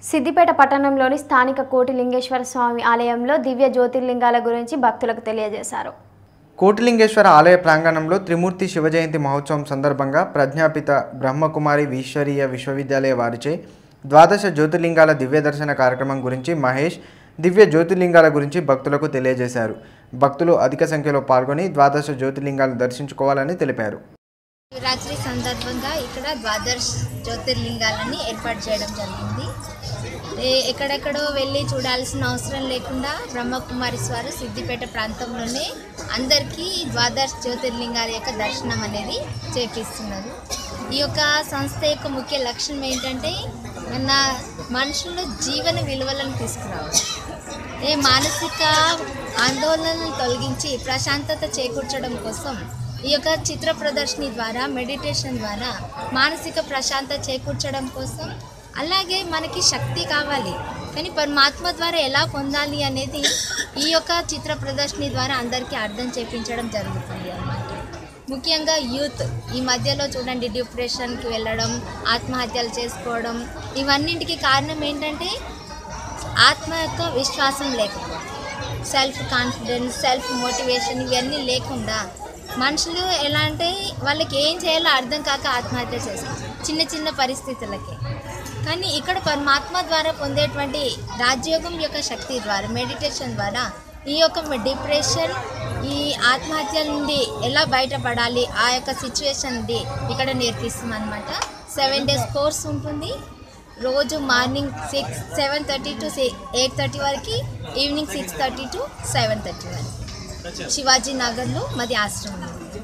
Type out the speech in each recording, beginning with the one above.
సిద్దిపేట పట్టణంలోని స్థానిక కోటిలింగేశ్వర స్వామి ఆలయంలో దివ్య జ్యోతిర్లింగాల గురించి భక్తులకు తెలియజేశారు కోటిలింగేశ్వర ఆలయ ప్రాంగణంలో త్రిమూర్తి శివజయంతి మహోత్సవం సందర్భంగా ప్రజ్ఞాపిత బ్రహ్మకుమారి ఈశ్వరీయ విశ్వవిద్యాలయ వారిచే ద్వాదశ జ్యోతిర్లింగాల దివ్య దర్శన కార్యక్రమం గురించి మహేష్ దివ్య జ్యోతిర్లింగాల గురించి భక్తులకు తెలియజేశారు భక్తులు అధిక సంఖ్యలో పాల్గొని ద్వాదశ జ్యోతిర్లింగాలు దర్శించుకోవాలని తెలిపారు శివరాత్రి సందర్భంగా ఇక్కడ ద్వాదశ జ్యోతిర్లింగాలని ఏర్పాటు చేయడం జరిగింది ఏ- ఎక్కడెక్కడో వెళ్ళి చూడాల్సిన అవసరం లేకుండా బ్రహ్మకుమారి వారు సిద్దిపేట ప్రాంతంలోనే అందరికీ ద్వాదశ జ్యోతిర్లింగాల యొక్క దర్శనం అనేది చేపిస్తున్నారు ఈ యొక్క సంస్థ యొక్క ముఖ్య లక్ష్యం ఏంటంటే మన మనుషుల్లో జీవన విలువలను తీసుకురావడం ఏ మానసిక ఆందోళనలు తొలగించి ప్రశాంతత చేకూర్చడం కోసం ఈ యొక్క చిత్ర ప్రదర్శన ద్వారా మెడిటేషన్ ద్వారా మానసిక ప్రశాంతత చేకూర్చడం కోసం అలాగే మనకి శక్తి కావాలి కానీ పరమాత్మ ద్వారా ఎలా పొందాలి అనేది ఈ యొక్క చిత్ర ప్రదర్శన ద్వారా అందరికీ అర్థం చేపించడం జరుగుతుంది అన్నమాట ముఖ్యంగా యూత్ ఈ మధ్యలో చూడండి డిప్రెషన్కి వెళ్ళడం ఆత్మహత్యలు చేసుకోవడం ఇవన్నింటికి కారణం ఏంటంటే ఆత్మ యొక్క విశ్వాసం లేకపోవడం సెల్ఫ్ కాన్ఫిడెన్స్ సెల్ఫ్ మోటివేషన్ ఇవన్నీ లేకుండా మనుషులు ఎలా అంటే వాళ్ళకి ఏం చేయాలో అర్థం కాక ఆత్మహత్య చేస్తారు చిన్న చిన్న పరిస్థితులకి కానీ ఇక్కడ పరమాత్మ ద్వారా పొందేటువంటి రాజ్యోగం యొక్క శక్తి ద్వారా మెడిటేషన్ ద్వారా ఈ యొక్క డిప్రెషన్ ఈ ఆత్మహత్య నుండి ఎలా బయటపడాలి ఆ యొక్క సిచ్యువేషన్ నుండి ఇక్కడ నేర్పిస్తుంది అనమాట సెవెన్ డేస్ కోర్స్ ఉంటుంది రోజు morning six seven thirty to eight thirty వరకు evening six thirty to seven thirty వరకు శివాజీ నగర్లో మాది ఆశ్రమం ఉంది.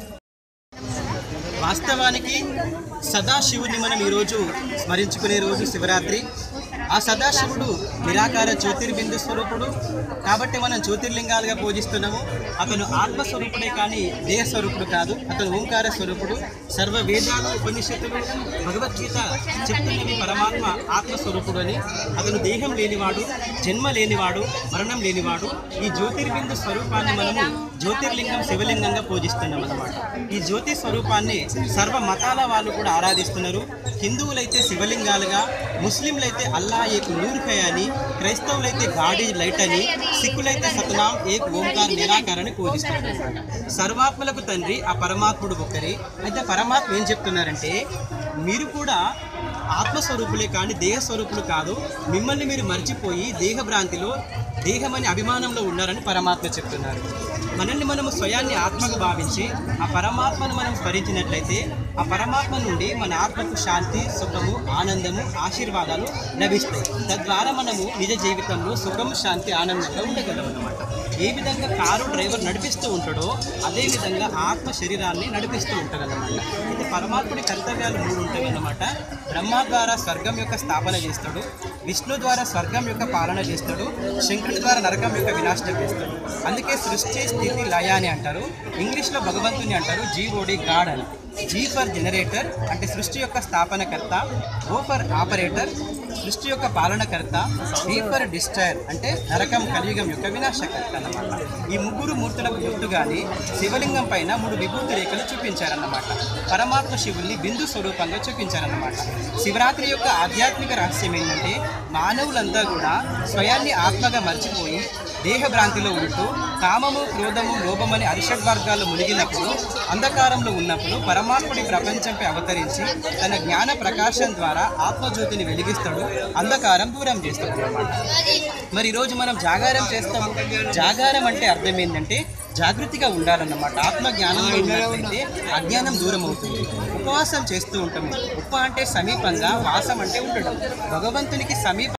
వాస్తవానికి సదాశివుని మనం ఈరోజు స్మరించుకునే రోజు శివరాత్రి ఆ సదాశివుడు నిరాకార జ్యోతిర్బిందు స్వరూపుడు కాబట్టి మనం జ్యోతిర్లింగాలుగా పూజిస్తున్నాము అతను ఆత్మస్వరూపుడే కానీ దేహ స్వరూపుడు కాదు అతను ఓంకార స్వరూపుడు సర్వ వేదాలు ఉపనిషత్తులు భగవద్గీత చెప్తున్నది పరమాత్మ ఆత్మస్వరూపుడు అని అతను దేహం లేనివాడు జన్మ లేనివాడు మరణం లేనివాడు ఈ జ్యోతిర్బిందు స్వరూపాన్ని మనము జ్యోతిర్లింగం శివలింగంగా పూజిస్తున్నాం అన్నమాట ఈ జ్యోతి స్వరూపాన్ని సర్వ మతాల వాళ్ళు కూడా ఆరాధిస్తున్నారు హిందువులైతే శివలింగాలుగా ముస్లింలైతే అల్లా ఏక్ నూర్ హై అని క్రైస్తవులైతే గాడి లైట్ అని సిక్కులైతే సతనాం ఏక్ ఓంకార్ నిరాకార్ అని పూజిస్తున్నారు సర్వాత్మలకు తండ్రి ఆ పరమాత్ముడు ఒక్కరే అయితే పరమాత్మ ఏం చెప్తున్నారంటే మీరు కూడా ఆత్మస్వరూపులే కానీ దేహ స్వరూపులు కాదు మిమ్మల్ని మీరు మర్చిపోయి దేహభ్రాంతిలో దేహమని అభిమానంలో ఉన్నారని పరమాత్మ చెప్తున్నారు మనల్ని మనము స్వయాన్ని ఆత్మగా భావించి ఆ పరమాత్మను మనం స్మరించినట్లయితే ఆ పరమాత్మ నుండి మన ఆత్మకు శాంతి సుఖము ఆనందము ఆశీర్వాదాలు లభిస్తాయి తద్వారా మనము నిజ జీవితంలో సుఖము శాంతి ఆనందంగా ఉండగలం అన్నమాట ఏ విధంగా కారు డ్రైవర్ నడిపిస్తూ ఉంటాడో అదే విధంగా ఆత్మ శరీరాన్ని నడిపిస్తూ ఉంటాడన్నమాట అయితే పరమాత్ముడి కర్తవ్యాలు మూడు ఉంటాయి అన్నమాట బ్రహ్మ ద్వారా స్వర్గం యొక్క స్థాపన చేస్తాడు విష్ణు ద్వారా స్వర్గం యొక్క పాలన చేస్తాడు శంకరుడి ద్వారా నరకం యొక్క వినాశనం చేస్తాడు అందుకే సృష్టి స్థితి లయ అని అంటారు ఇంగ్లీష్లో భగవంతుని అంటారు జీఓడి గాడ్ అని జీ ఫర్ జనరేటర్ అంటే సృష్టి యొక్క స్థాపనకర్త ఓ ఫర్ ఆపరేటర్ సృష్టి యొక్క పాలనకర్త డి ఫర్ డిస్ట్రాయర్ అంటే నరకం కలియుగం యొక్క వినాశకర్త అన్నమాట ఈ ముగ్గురు మూర్తులకు గుర్తుగానే శివలింగం పైన మూడు విభూతి రేఖలు చూపించారన్నమాట పరమాత్మ శివుల్ని బిందు స్వరూపంగా చూపించారన్నమాట శివరాత్రి యొక్క ఆధ్యాత్మిక రహస్యం ఏంటంటే మానవులంతా కూడా స్వయాన్ని ఆత్మగా మర్చిపోయి దేహభ్రాంతిలో ఉంటూ కామము క్రోధము లోభమని అరిషడ్ వర్గాల్లో మునిగినప్పుడు అంధకారంలో ఉన్నప్పుడు పరమాత్ముడి ప్రపంచంపై అవతరించి తన జ్ఞాన ప్రకాశం ద్వారా ఆత్మజ్యోతిని వెలిగిస్తాడు అంధకారం దూరం చేస్తాడు అన్నమాట మరి ఈరోజు మనం జాగారం చేస్తాము జాగారం అంటే అర్థం ఏంటంటే జాగృతిగా ఉండాలన్నమాట ఆత్మ జ్ఞానంలో ఉన్నట్లయితే అజ్ఞానం దూరం అవుతుంది ఉపవాసం చేస్తూ ఉంటాము ఉప అంటే సమీపంగా వాసం అంటే ఉండడం భగవంతునికి సమీప